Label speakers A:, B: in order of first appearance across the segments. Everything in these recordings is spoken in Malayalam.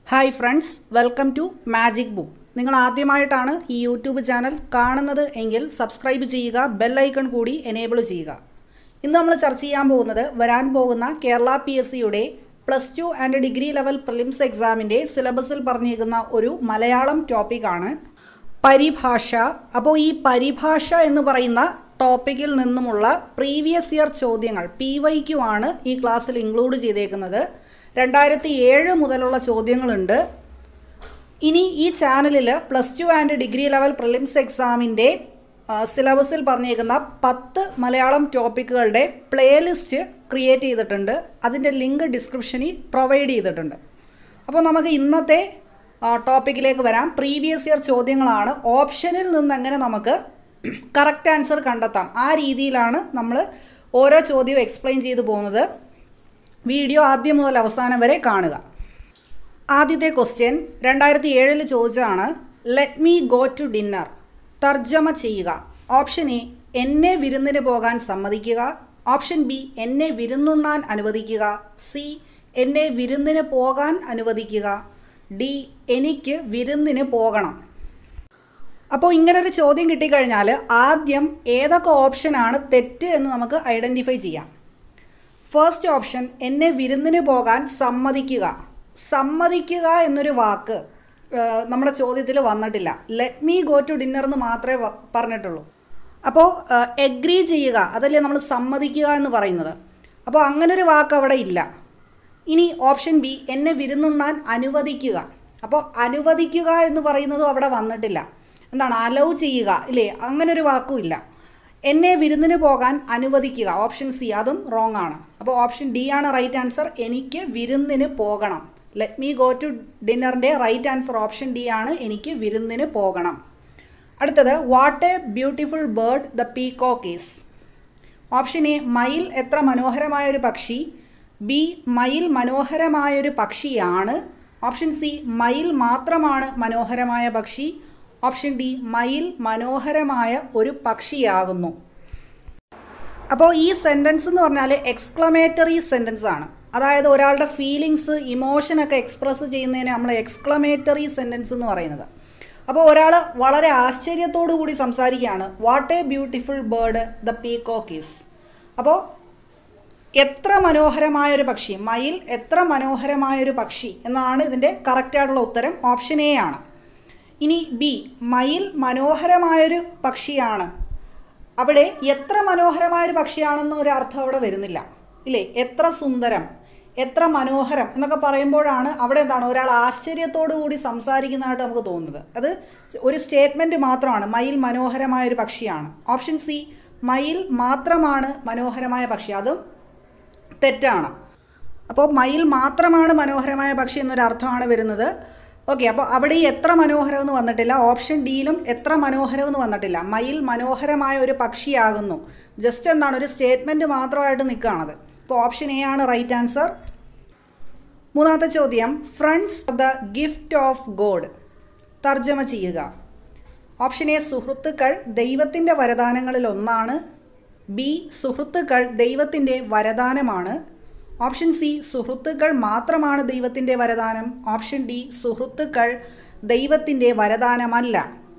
A: hi friends welcome to magic book നിങ്ങൾ ആദ്യമായിട്ടാണ് ഈ യൂട്യൂബ് ചാനൽ കാണുന്നത് എങ്കിൽ സബ്സ്ക്രൈബ് ചെയ്യുക ബെൽ ഐക്കൺ കൂടി എനേബിൾ ചെയ്യുക ഇന്ന് നമ്മൾ ചർച്ച ചെയ്യാൻ പോകുന്നത് വരാൻ പോകുന്ന കേരള പി എസ് സിയുടെ plus two and degree level prelims എക്സാമിൻ്റെ സിലബസിൽ പറഞ്ഞിരിക്കുന്ന ഒരു മലയാളം ടോപ്പിക്കാണ് പരിഭാഷ അപ്പോൾ ഈ പരിഭാഷ എന്ന് പറയുന്ന ടോപ്പിക്കിൽ നിന്നുമുള്ള പ്രീവിയസ് ഇയർ ചോദ്യങ്ങൾ പി വൈക്യു ആണ് ഈ ക്ലാസ്സിൽ ഇൻക്ലൂഡ് ചെയ്തേക്കുന്നത് രണ്ടായിരത്തി ഏഴ് മുതലുള്ള ചോദ്യങ്ങളുണ്ട് ഇനി ഈ ചാനലിൽ plus two and degree level prelims എക്സാമിൻ്റെ സിലബസിൽ പറഞ്ഞേക്കുന്ന പത്ത് മലയാളം ടോപ്പിക്കുകളുടെ പ്ലേലിസ്റ്റ് ക്രിയേറ്റ് ചെയ്തിട്ടുണ്ട് അതിൻ്റെ ലിങ്ക് ഡിസ്ക്രിപ്ഷനിൽ പ്രൊവൈഡ് ചെയ്തിട്ടുണ്ട് അപ്പോൾ നമുക്ക് ഇന്നത്തെ ടോപ്പിക്കിലേക്ക് വരാം പ്രീവിയസ് ഇയർ ചോദ്യങ്ങളാണ് ഓപ്ഷനിൽ നിന്ന് എങ്ങനെ നമുക്ക് കറക്റ്റ് ആൻസർ കണ്ടെത്താം ആ രീതിയിലാണ് നമ്മൾ ഓരോ ചോദ്യവും എക്സ്പ്ലെയിൻ ചെയ്തു പോകുന്നത് വീഡിയോ ആദ്യം മുതൽ അവസാനം വരെ കാണുക ആദ്യത്തെ ക്വസ്റ്റ്യൻ രണ്ടായിരത്തി ഏഴിൽ ചോദിച്ചതാണ് let me go to dinner തർജ്ജമ ചെയ്യുക ഓപ്ഷൻ എ എന്നെ വിരുന്നിന് പോകാൻ സമ്മതിക്കുക ഓപ്ഷൻ ബി എന്നെ വിരുന്നുണ്ണാൻ അനുവദിക്കുക സി എന്നെ വിരുന്നിന് പോകാൻ അനുവദിക്കുക ഡി എനിക്ക് വിരുന്നിന് പോകണം അപ്പോൾ ഇങ്ങനൊരു ചോദ്യം കിട്ടിക്കഴിഞ്ഞാൽ ആദ്യം ഏതൊക്കെ ഓപ്ഷനാണ് തെറ്റ് എന്ന് നമുക്ക് ഐഡൻറ്റിഫൈ ചെയ്യാം ഫസ്റ്റ് ഓപ്ഷൻ എന്നെ വിരുന്നിന് പോകാൻ സമ്മതിക്കുക സമ്മതിക്കുക എന്നൊരു വാക്ക് നമ്മുടെ ചോദ്യത്തിൽ വന്നിട്ടില്ല let me go to dinner എന്ന് മാത്രമേ വ- പറഞ്ഞിട്ടുള്ളൂ അപ്പോൾ എഗ്രി ചെയ്യുക അതല്ലേ നമ്മൾ സമ്മതിക്കുക എന്ന് പറയുന്നത് അപ്പോൾ അങ്ങനൊരു വാക്ക് അവിടെ ഇല്ല ഇനി ഓപ്ഷൻ ബി എന്നെ വിരുന്നുണ്ണാൻ അനുവദിക്കുക അപ്പോൾ അനുവദിക്കുക എന്ന് പറയുന്നതും അവിടെ വന്നിട്ടില്ല എന്താണ് അലൗ ചെയ്യുക ഇല്ലേ അങ്ങനൊരു വാക്കും ഇല്ല എന്നെ വിരുന്നിന് പോകാൻ അനുവദിക്കുക ഓപ്ഷൻ സി അതും റോങ് ആണ് അപ്പോൾ ഓപ്ഷൻ ഡി ആണ് റൈറ്റ് ആൻസർ എനിക്ക് വിരുന്നിന് പോകണം ലെറ്റ് മീ ഗോ ടു ഡിന്നറിൻ്റെ റൈറ്റ് ആൻസർ ഓപ്ഷൻ ഡി ആണ് എനിക്ക് വിരുന്നിന് പോകണം അടുത്തത് what a beautiful bird the peacock is option A മയിൽ എത്ര മനോഹരമായൊരു പക്ഷി ബി മയിൽ മനോഹരമായൊരു പക്ഷിയാണ് ഓപ്ഷൻ സി മയിൽ മാത്രമാണ് മനോഹരമായ പക്ഷി ഓപ്ഷൻ ഡി മയിൽ മനോഹരമായ ഒരു പക്ഷിയാകുന്നു അപ്പോൾ ഈ സെൻറ്റൻസ് എന്ന് പറഞ്ഞാൽ എക്സ്ക്ലമേറ്ററി സെൻറ്റൻസ് ആണ് അതായത് ഒരാളുടെ ഫീലിങ്സ് ഇമോഷനൊക്കെ എക്സ്പ്രസ് ചെയ്യുന്നതിന് നമ്മൾ എക്സ്ക്ലമേറ്ററി സെൻറ്റൻസ് എന്ന് പറയുന്നത് അപ്പോൾ ഒരാൾ വളരെ ആശ്ചര്യത്തോടു കൂടി സംസാരിക്കുകയാണ് what a beautiful bird the peacock is അപ്പോൾ എത്ര മനോഹരമായൊരു പക്ഷി മയിൽ എത്ര മനോഹരമായൊരു പക്ഷി എന്നാണ് ഇതിൻ്റെ കറക്റ്റായിട്ടുള്ള ഉത്തരം ഓപ്ഷൻ എ ആണ് ഇനി ബി മയിൽ മനോഹരമായൊരു പക്ഷിയാണ് അവിടെ എത്ര മനോഹരമായൊരു പക്ഷിയാണെന്ന് ഒരു അർത്ഥം അവിടെ വരുന്നില്ല ഇല്ലേ എത്ര സുന്ദരം എത്ര മനോഹരം എന്നൊക്കെ പറയുമ്പോഴാണ് അവിടെ എന്താണ് ഒരാൾ ആശ്ചര്യത്തോടു കൂടി സംസാരിക്കുന്നതായിട്ട് നമുക്ക് തോന്നുന്നത് അത് ഒരു സ്റ്റേറ്റ്മെൻറ്റ് മാത്രമാണ് മയിൽ മനോഹരമായൊരു പക്ഷിയാണ് ഓപ്ഷൻ സി മയിൽ മാത്രമാണ് മനോഹരമായ പക്ഷി അതും തെറ്റാണ് അപ്പോൾ മയിൽ മാത്രമാണ് മനോഹരമായ പക്ഷി എന്നൊരു അർത്ഥമാണ് വരുന്നത് ഓക്കെ അപ്പോൾ അവിടെ ഈ എത്ര മനോഹരം എന്ന് വന്നിട്ടില്ല ഓപ്ഷൻ ഡിയിലും എത്ര മനോഹരം എന്ന് വന്നിട്ടില്ല മയിൽ മനോഹരമായ ഒരു പക്ഷിയാകുന്നു ജസ്റ്റ് എന്താണ് ഒരു സ്റ്റേറ്റ്മെൻറ്റ് മാത്രമായിട്ട് നിൽക്കുകയാണത് അപ്പോൾ ഓപ്ഷൻ എ ആണ് റൈറ്റ് ആൻസർ മൂന്നാമത്തെ ചോദ്യം friends of the gift of god തർജ്ജമ ചെയ്യുക ഓപ്ഷൻ എ സുഹൃത്തുക്കൾ ദൈവത്തിൻ്റെ വരദാനങ്ങളിൽ ഒന്നാണ് ബി സുഹൃത്തുക്കൾ ദൈവത്തിൻ്റെ വരദാനമാണ് ഓപ്ഷൻ സി സുഹൃത്തുക്കൾ മാത്രമാണ് ദൈവത്തിൻ്റെ വരദാനം ഓപ്ഷൻ ഡി സുഹൃത്തുക്കൾ ദൈവത്തിൻ്റെ വരദാനമല്ല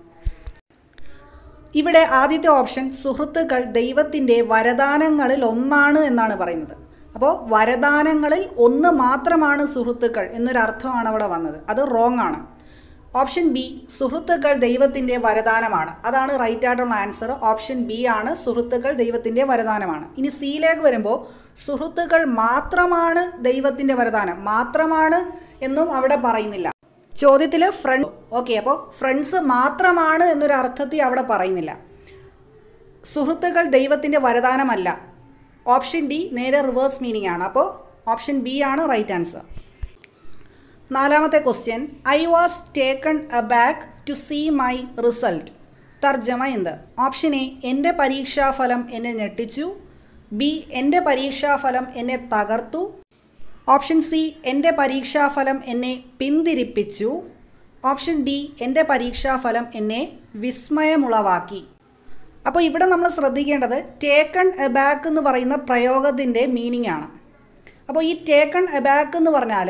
A: ഇവിടെ ആദ്യത്തെ ഓപ്ഷൻ സുഹൃത്തുക്കൾ ദൈവത്തിൻ്റെ വരദാനങ്ങളിൽ ഒന്നാണ് എന്നാണ് പറയുന്നത് അപ്പോൾ വരദാനങ്ങളിൽ ഒന്ന് മാത്രമാണ് സുഹൃത്തുക്കൾ എന്നൊരർത്ഥമാണ് അവിടെ വന്നത് അത് റോങ് ആണ് ഓപ്ഷൻ ബി സുഹൃത്തുക്കൾ ദൈവത്തിൻ്റെ വരദാനമാണ് അതാണ് റൈറ്റ് ആയിട്ടുള്ള ആൻസർ ഓപ്ഷൻ ബി ആണ് സുഹൃത്തുക്കൾ ദൈവത്തിൻ്റെ വരദാനമാണ് ഇനി സിയിലേക്ക് വരുമ്പോൾ സുഹൃത്തുക്കൾ മാത്രമാണ് ദൈവത്തിൻ്റെ വരദാനം മാത്രമാണ് എന്നും അവിടെ പറയുന്നില്ല ചോദ്യത്തിൽ ഫ്രണ്ട് ഓക്കെ അപ്പോൾ ഫ്രണ്ട്സ് മാത്രമാണ് എന്നൊരു അർത്ഥത്തിൽ അവിടെ പറയുന്നില്ല സുഹൃത്തുക്കൾ ദൈവത്തിൻ്റെ വരദാനമല്ല ഓപ്ഷൻ ഡി നേരെ റിവേഴ്സ് മീനിങ് ആണ് അപ്പോൾ ഓപ്ഷൻ ബി ആണ് റൈറ്റ് ആൻസർ നാലാമത്തെ question I was taken a back to see my result തർജ്ജമ എന്ത് ഓപ്ഷൻ എ എൻ്റെ പരീക്ഷാഫലം എന്നെ ഞെട്ടിച്ചു ബി എൻ്റെ പരീക്ഷാഫലം എന്നെ തകർത്തു ഓപ്ഷൻ സി എൻ്റെ പരീക്ഷാഫലം എന്നെ പിന്തിരിപ്പിച്ചു ഓപ്ഷൻ ഡി എൻ്റെ പരീക്ഷാഫലം എന്നെ വിസ്മയമുളവാക്കി അപ്പോൾ ഇവിടെ നമ്മൾ ശ്രദ്ധിക്കേണ്ടത് ടേക്കൺ എ ബാക്ക് എന്ന് പറയുന്ന പ്രയോഗത്തിൻ്റെ മീനിങ് ആണ് അപ്പോൾ ഈ ടേക്കൺ എ ബാക്ക് എന്ന് പറഞ്ഞാൽ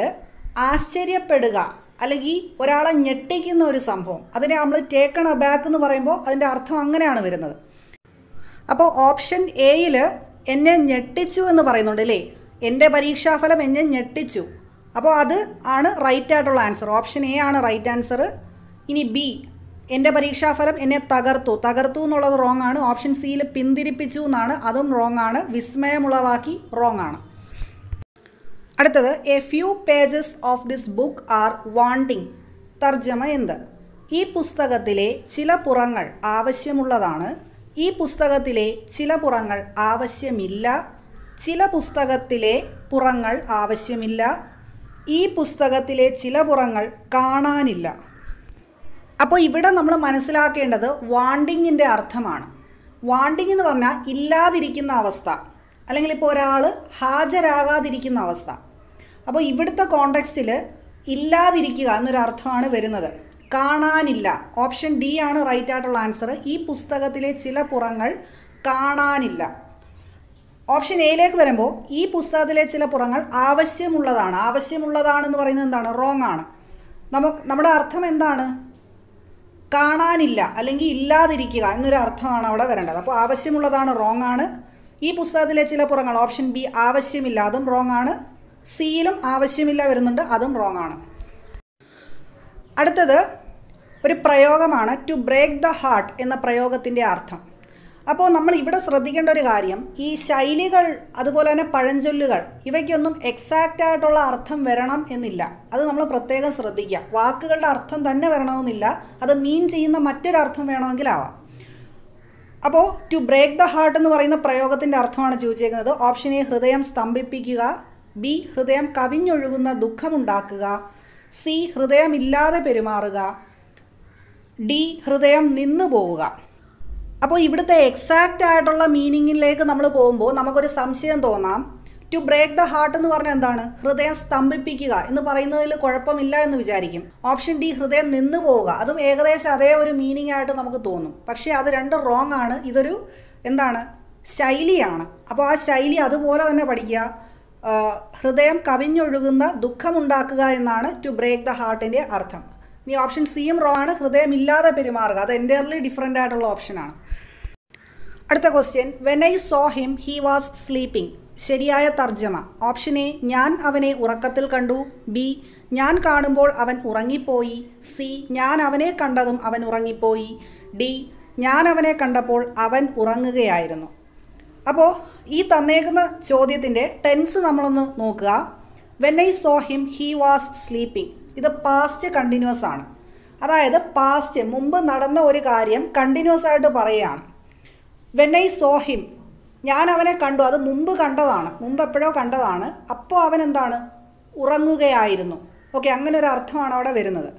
A: ആശ്ചര്യപ്പെടുക അല്ലെങ്കിൽ ഒരാളെ ഞെട്ടിക്കുന്ന ഒരു സംഭവം അതിനെ നമ്മൾ ടേക്കൺ അബാക്ക് എന്ന് പറയുമ്പോൾ അതിൻ്റെ അർത്ഥം അങ്ങനെയാണ് വരുന്നത് അപ്പോൾ ഓപ്ഷൻ എയിൽ എന്നെ ഞെട്ടിച്ചു എന്ന് പറയുന്നുണ്ട് അല്ലേ എൻ്റെ പരീക്ഷാഫലം എന്നെ ഞെട്ടിച്ചു അപ്പോൾ അത് ആണ് റൈറ്റ് ആയിട്ടുള്ള ആൻസർ ഓപ്ഷൻ എ ആണ് റൈറ്റ് ആൻസർ ഇനി ബി എൻ്റെ പരീക്ഷാഫലം എന്നെ തകർത്തു തകർത്തു എന്നുള്ളത് റോങ് ആണ് ഓപ്ഷൻ സിയിൽ പിന്തിരിപ്പിച്ചു എന്നാണ് അതും റോങ് ആണ് വിസ്മയമുളവാക്കി റോങ് ആണ് അടുത്തത് a few pages of this book are wanting തർജ്ജമ എന്ത് ഈ പുസ്തകത്തിലെ ചില പുറങ്ങൾ ആവശ്യമുള്ളതാണ് ഈ പുസ്തകത്തിലെ ചില പുറങ്ങൾ ആവശ്യമില്ല ചില പുസ്തകത്തിലെ പുറങ്ങൾ ആവശ്യമില്ല ഈ പുസ്തകത്തിലെ ചില പുറങ്ങൾ കാണാനില്ല അപ്പോൾ ഇവിടെ നമ്മൾ മനസ്സിലാക്കേണ്ടത് വാണ്ടിങ്ങിൻ്റെ അർത്ഥമാണ് വാണ്ടിങ് എന്ന് പറഞ്ഞാൽ ഇല്ലാതിരിക്കുന്ന അവസ്ഥ അല്ലെങ്കിൽ ഇപ്പോൾ ഒരാൾ ഹാജരാകാതിരിക്കുന്ന അവസ്ഥ അപ്പോൾ ഇവിടുത്തെ കോണ്ടെക്സ്റ്റിൽ ഇല്ലാതിരിക്കുക എന്നൊരു അർത്ഥമാണ് വരുന്നത് കാണാനില്ല ഓപ്ഷൻ ഡി ആണ് റൈറ്റ് ആയിട്ടുള്ള ആൻസർ ഈ പുസ്തകത്തിലെ ചില പുറങ്ങൾ കാണാനില്ല ഓപ്ഷൻ എയിലേക്ക് വരുമ്പോൾ ഈ പുസ്തകത്തിലെ ചില പുറങ്ങൾ ആവശ്യമുള്ളതാണ് ആവശ്യമുള്ളതാണെന്ന് പറയുന്നത് എന്താണ് റോങ് ആണ് നമുക്ക് നമ്മുടെ അർത്ഥം എന്താണ് കാണാനില്ല അല്ലെങ്കിൽ ഇല്ലാതിരിക്കുക എന്നൊരു അർത്ഥമാണ് അവിടെ വരേണ്ടത് അപ്പോൾ ആവശ്യമുള്ളതാണ് റോങ് ആണ് ഈ പുസ്തകത്തിലെ ചില പുറങ്ങൾ ഓപ്ഷൻ ബി ആവശ്യമില്ല അതും റോങ് ആണ് സിയിലും ആവശ്യമില്ല വരുന്നുണ്ട് അതും റോങ് ആണ് അടുത്തത് ഒരു പ്രയോഗമാണ് ടു ബ്രേക്ക് ദ ഹാർട്ട് എന്ന പ്രയോഗത്തിൻ്റെ അർത്ഥം അപ്പോൾ നമ്മൾ ഇവിടെ ശ്രദ്ധിക്കേണ്ട ഒരു കാര്യം ഈ ശൈലികൾ അതുപോലെ തന്നെ പഴഞ്ചൊല്ലുകൾ ഇവയ്ക്കൊന്നും എക്സാക്റ്റ് ആയിട്ടുള്ള അർത്ഥം വരണം എന്നില്ല അത് നമ്മൾ പ്രത്യേകം ശ്രദ്ധിക്കുക വാക്കുകളുടെ അർത്ഥം തന്നെ വരണമെന്നില്ല അത് മീൻ ചെയ്യുന്ന മറ്റൊരർത്ഥം വേണമെങ്കിലാവാം അപ്പോൾ ടു ബ്രേക്ക് ദ ഹാർട്ട് എന്ന് പറയുന്ന പ്രയോഗത്തിൻ്റെ അർത്ഥമാണ് ചോദിച്ചേക്കുന്നത് ഓപ്ഷൻ എ ഹൃദയം സ്തംഭിപ്പിക്കുക ബി ഹൃദയം കവിഞ്ഞൊഴുകുന്ന ദുഃഖമുണ്ടാക്കുക സി ഹൃദയമില്ലാതെ പെരുമാറുക ഡി ഹൃദയം നിന്നു പോവുക അപ്പോൾ ഇവിടുത്തെ എക്സാക്റ്റ് ആയിട്ടുള്ള മീനിങ്ങിലേക്ക് നമ്മൾ പോകുമ്പോൾ നമുക്കൊരു സംശയം തോന്നാം ടു ബ്രേക്ക് ദ ഹാർട്ട് എന്ന് പറഞ്ഞാൽ എന്താണ് ഹൃദയം സ്തംഭിപ്പിക്കുക എന്ന് പറയുന്നതിൽ കുഴപ്പമില്ല എന്ന് വിചാരിക്കും ഓപ്ഷൻ ഡി ഹൃദയം നിന്നു പോവുക അതും ഏകദേശം അതേ ഒരു മീനിങ് ആയിട്ട് നമുക്ക് തോന്നും പക്ഷേ അത് രണ്ടും റോങ് ആണ് ഇതൊരു എന്താണ് ശൈലിയാണ് അപ്പോൾ ആ ശൈലി അതുപോലെ തന്നെ പഠിക്കുക ആ, ഹൃദയം കവിഞ്ഞൊഴുകുന്ന ദുഃഖമുണ്ടാക്കുക എന്നാണ് ടു ബ്രേക്ക് ദ ഹാർട്ടിൻ്റെ അർത്ഥം ഇനി ഓപ്ഷൻ സിയും റോങ് ആണ് ഹൃദയമില്ലാതെ പെരുമാറുക അത് എൻ്റയർലി ഡിഫറെൻ്റ് ആയിട്ടുള്ള ഓപ്ഷനാണ് അടുത്ത question when I saw him he was sleeping ശരിയായ തർജ്ജമ ഓപ്ഷൻ എ ഞാൻ അവനെ ഉറക്കത്തിൽ കണ്ടു ബി ഞാൻ കാണുമ്പോൾ അവൻ ഉറങ്ങിപ്പോയി സി ഞാൻ അവനെ കണ്ടതും അവൻ ഉറങ്ങിപ്പോയി ഡി ഞാൻ അവനെ കണ്ടപ്പോൾ അവൻ ഉറങ്ങുകയായിരുന്നു അപ്പോൾ ഈ തന്നേക്കുന്ന ചോദ്യത്തിൻ്റെ ടെൻസ് നമ്മളൊന്ന് നോക്കുക when I saw him he was sleeping ഇത് പാസ്റ്റ് കണ്ടിന്യൂസ് ആണ് അതായത് പാസ്റ്റ് മുമ്പ് നടന്ന ഒരു കാര്യം കണ്ടിന്യൂസ് ആയിട്ട് പറയുകയാണ് വെൻ ഐ സോ ഹിം ഞാൻ അവനെ കണ്ടു അത് മുമ്പ് കണ്ടതാണ് മുമ്പ് എപ്പോഴോ കണ്ടതാണ് അപ്പോൾ അവൻ എന്താണ് ഉറങ്ങുകയായിരുന്നു ഓക്കെ അങ്ങനെ ഒരു അർത്ഥമാണ് അവിടെ വരുന്നത്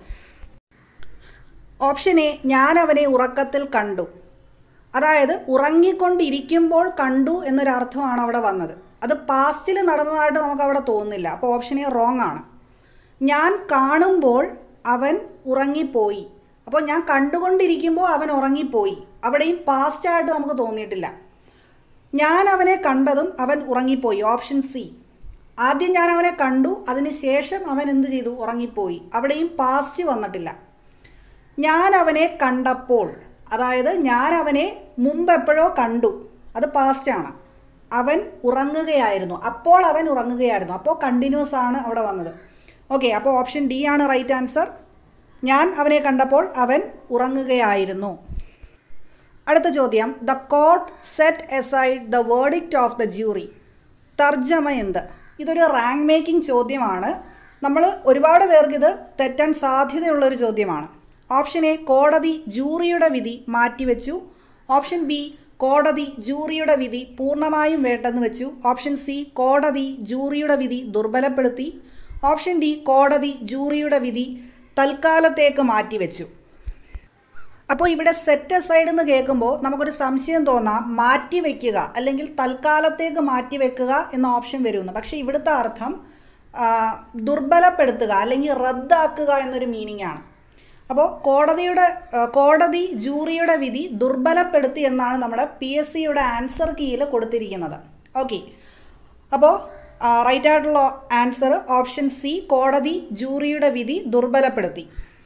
A: ഓപ്ഷൻ എ ഞാൻ അവനെ ഉറക്കത്തിൽ കണ്ടു അതായത് ഉറങ്ങിക്കൊണ്ടിരിക്കുമ്പോൾ കണ്ടു എന്നൊരർത്ഥമാണ് അവിടെ വന്നത് അത് പാസ്റ്റിൽ നടന്നതായിട്ട് നമുക്ക് അവിടെ തോന്നുന്നില്ല അപ്പോൾ ഓപ്ഷൻ എ റോങ് ആണ് ഞാൻ കാണുമ്പോൾ അവൻ ഉറങ്ങിപ്പോയി അപ്പോൾ ഞാൻ കണ്ടുകൊണ്ടിരിക്കുമ്പോൾ അവൻ ഉറങ്ങിപ്പോയി അവിടെയും പാസ്റ്റായിട്ട് നമുക്ക് തോന്നിയിട്ടില്ല ഞാൻ അവനെ കണ്ടതും അവൻ ഉറങ്ങിപ്പോയി ഓപ്ഷൻ സി ആദ്യം ഞാൻ അവനെ കണ്ടു അതിനുശേഷം അവൻ എന്ത് ചെയ്തു ഉറങ്ങിപ്പോയി അവിടെയും പാസ്റ്റ് വന്നിട്ടില്ല ഞാൻ അവനെ കണ്ടപ്പോൾ അതായത് ഞാൻ അവനെ മുമ്പ് എപ്പോഴോ കണ്ടു അത് പാസ്റ്റാണ് അവൻ ഉറങ്ങുകയായിരുന്നു അപ്പോൾ അവൻ ഉറങ്ങുകയായിരുന്നു അപ്പോൾ കണ്ടിന്യൂസ് ആണ് അവിടെ വന്നത് ഓക്കെ അപ്പോൾ ഓപ്ഷൻ ഡി ആണ് റൈറ്റ് ആൻസർ ഞാൻ അവനെ കണ്ടപ്പോൾ അവൻ ഉറങ്ങുകയായിരുന്നു അടുത്ത ചോദ്യം the court set aside the verdict of the jury തർജ്ജമ എന്ത് ഇതൊരു റാങ്ക് മേക്കിംഗ് ചോദ്യമാണ് നമ്മൾ ഒരുപാട് പേർക്ക് ഇത് തെറ്റാൻ സാധ്യതയുള്ളൊരു ചോദ്യമാണ് ഓപ്ഷൻ എ കോടതി ജൂറിയുടെ വിധി മാറ്റിവെച്ചു ഓപ്ഷൻ ബി കോടതി ജൂറിയുടെ വിധി പൂർണ്ണമായും വേണ്ടെന്ന് വെച്ചു ഓപ്ഷൻ സി കോടതി ജൂറിയുടെ വിധി ദുർബലപ്പെടുത്തി ഓപ്ഷൻ ഡി കോടതി ജൂറിയുടെ വിധി തൽക്കാലത്തേക്ക് മാറ്റിവെച്ചു അപ്പോൾ ഇവിടെ സെറ്റ് അസൈഡ് എന്ന് കേൾക്കുമ്പോൾ നമുക്കൊരു സംശയം തോന്നാം മാറ്റി വെക്കുക അല്ലെങ്കിൽ തൽക്കാലത്തേക്ക് മാറ്റി വെക്കുക എന്ന ഓപ്ഷൻ വരുമെന്ന് പക്ഷേ ഇവിടുത്തെ അർത്ഥം ആ, ദുർബലപ്പെടുത്തുക അല്ലെങ്കിൽ റദ്ദാക്കുക എന്നൊരു മീനിങ് ആണ് അപ്പോൾ കോടതിയുടെ ആ, കോടതി ജൂറിയുടെ വിധി ദുർബലപ്പെടുത്തി എന്നാണ് നമ്മുടെ പി എസ് സിയുടെ ആൻസർ കീയിൽ കൊടുത്തിരിക്കുന്നത് ഓക്കെ അപ്പോൾ റൈറ്റ് ആയിട്ടുള്ള ആൻസർ ഓപ്ഷൻ സി കോടതി ജൂറിയുടെ വിധി ദുർബലപ്പെടുത്തി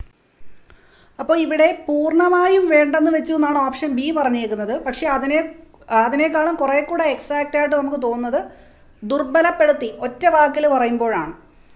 A: അപ്പോൾ ഇവിടെ പൂർണ്ണമായും വേണ്ടെന്ന് വെച്ചു എന്നാണ് ഓപ്ഷൻ ബി പറഞ്ഞേക്കുന്നത് പക്ഷേ അതിനെ അതിനേക്കാളും കുറേ കൂടെ എക്സാക്റ്റ് ആയിട്ട് നമുക്ക് തോന്നുന്നത് ദുർബലപ്പെടുത്തി ഒറ്റ വാക്കിൽ പറയുമ്പോഴാണ്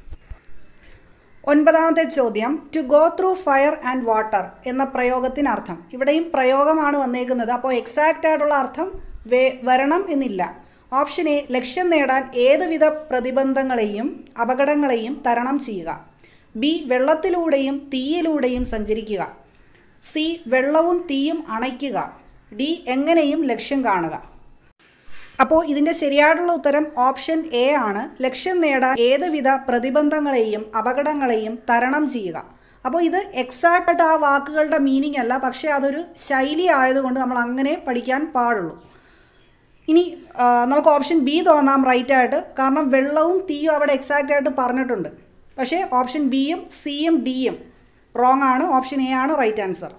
A: ഒൻപതാമത്തെ ചോദ്യം to go through fire and water എന്ന പ്രയോഗത്തിനർത്ഥം ഇവിടെയും പ്രയോഗമാണ് വന്നേക്കുന്നത് അപ്പോൾ എക്സാക്റ്റ് ആയിട്ടുള്ള അർത്ഥം വേ വരണം എന്നില്ല ഓപ്ഷൻ എ ലക്ഷ്യം നേടാൻ ഏതുവിധ പ്രതിബന്ധങ്ങളെയും അപകടങ്ങളെയും തരണം ചെയ്യുക ബി വെള്ളത്തിലൂടെയും തീയിലൂടെയും സഞ്ചരിക്കുക സി വെള്ളവും തീയും അണയ്ക്കുക ഡി എങ്ങനെയും ലക്ഷ്യം കാണുക അപ്പോൾ ഇതിൻ്റെ ശരിയായിട്ടുള്ള ഉത്തരം ഓപ്ഷൻ എ ആണ് ലക്ഷ്യം നേടാൻ ഏതുവിധ പ്രതിബന്ധങ്ങളെയും അപകടങ്ങളെയും തരണം ചെയ്യുക അപ്പോൾ ഇത് എക്സാക്റ്റ് ആയിട്ട് ആ വാക്കുകളുടെ മീനിങ് അല്ല പക്ഷേ അതൊരു ശൈലി ആയതുകൊണ്ട് നമ്മൾ അങ്ങനെ പഠിക്കാൻ പാടുള്ളൂ ഇനി ആ, നമുക്ക് ഓപ്ഷൻ ബി തോന്നാം റൈറ്റ് ആയിട്ട് കാരണം വെള്ളവും തീയും അവിടെ എക്സാക്റ്റ് ആയിട്ട് പറഞ്ഞിട്ടുണ്ട് പക്ഷേ ഓപ്ഷൻ ബിയും സിയും ഡിയും റോങ് ആണ് ഓപ്ഷൻ എ ആണ് റൈറ്റ് ആൻസർ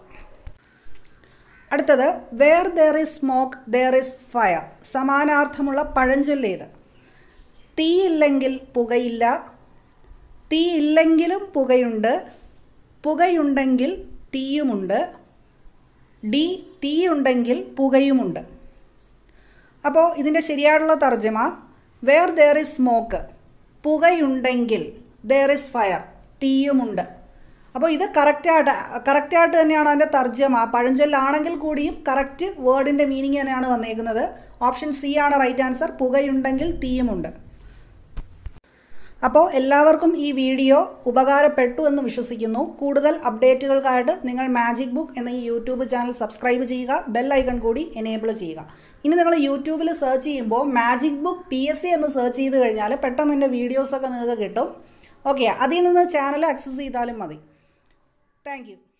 A: അടുത്തത് where there is smoke there is fire സമാനാർത്ഥമുള്ള പഴഞ്ചൊല്ലേത് തീയില്ലെങ്കിൽ പുകയില്ല തീ ഇല്ലെങ്കിലും പുകയുണ്ട് പുകയുണ്ടെങ്കിൽ തീയുമുണ്ട് ഡി തീയുണ്ടെങ്കിൽ പുകയുമുണ്ട് അപ്പോൾ ഇതിൻ്റെ ശരിയായിട്ടുള്ള തർജ്ജമ വേർ ദർ ഇസ് സ്മോക്ക് പുകയുണ്ടെങ്കിൽ ദർ ഇസ് ഫയർ തീയുമുണ്ട് അപ്പോൾ ഇത് കറക്റ്റായിട്ട് കറക്റ്റായിട്ട് തന്നെയാണ് അതിൻ്റെ തർജ്ജമ പഴഞ്ചൊല്ലാണെങ്കിൽ കൂടിയും കറക്റ്റ് വേർഡിൻ്റെ മീനിങ് തന്നെയാണ് വന്നേക്കുന്നത് ഓപ്ഷൻ സി ആണ് റൈറ്റ് ആൻസർ പുകയുണ്ടെങ്കിൽ തീയുമുണ്ട് അപ്പോൾ എല്ലാവർക്കും ഈ വീഡിയോ ഉപകാരപ്പെട്ടു എന്ന് വിശ്വസിക്കുന്നു കൂടുതൽ അപ്ഡേറ്റുകൾക്കായിട്ട് നിങ്ങൾ മാജിക് ബുക്ക് എന്ന ഈ യൂട്യൂബ് ചാനൽ സബ്സ്ക്രൈബ് ചെയ്യുക ബെൽ ഐക്കൺ കൂടി എനേബിൾ ചെയ്യുക ഇനി നിങ്ങൾ യൂട്യൂബിൽ സെർച്ച് ചെയ്യുമ്പോൾ magic book P S C എന്ന് സെർച്ച് ചെയ്ത് കഴിഞ്ഞാൽ പെട്ടെന്ന് എൻ്റെ വീഡിയോസൊക്കെ നിങ്ങൾക്ക് കിട്ടും ഓക്കെ അതിൽ നിന്ന് ചാനൽ ആക്സസ് ചെയ്താലും മതി താങ്ക്